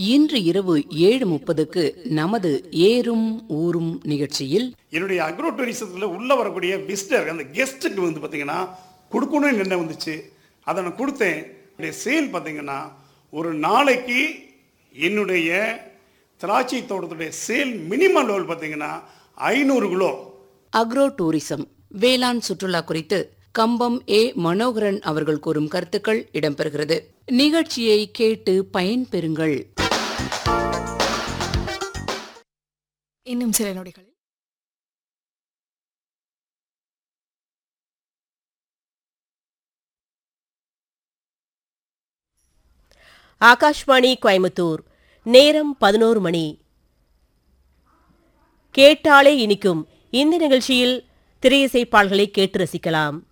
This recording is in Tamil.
இன்று இரவு ஏழு முப்பதுக்கு நமது ஏறும் ஊரும் நிகழ்ச்சியில் என்னுடைய அக்ரோ டூரிசத்தில் உள்ளே வரக்கூடிய விசிட்டர் அந்த கெஸ்ட்டுக்கு வந்து பார்த்தீங்கன்னா கொடுக்கணும்னு என்ன வந்துச்சு அதை நான் கொடுத்தேன் என்னுடைய சேல் பார்த்தீங்கன்னா ஒரு நாளைக்கு என்னுடைய திராட்சை தோட்டத்துடைய சேல் மினிமம் லெவல் பார்த்தீங்கன்னா ஐநூறு கிலோ அக்ரோ டூரிசம் வேளாண் சுற்றுலா குறித்து கம்பம் ஏ மனோகரன் அவர்கள் கூறும் கருத்துக்கள் இடம்பெறுகிறது நிகழ்ச்சியை கேட்டு பயன்பெறுங்கள் இன்னும் சில நொடிகளில் ஆகாஷ்வாணி கோயம்புத்தூர் நேரம் பதினோரு மணி கேட்டாலே இனிக்கும் இந்த நிகழ்ச்சியில் திரையிசைப்பாள்களை கேட்டு ரசிக்கலாம்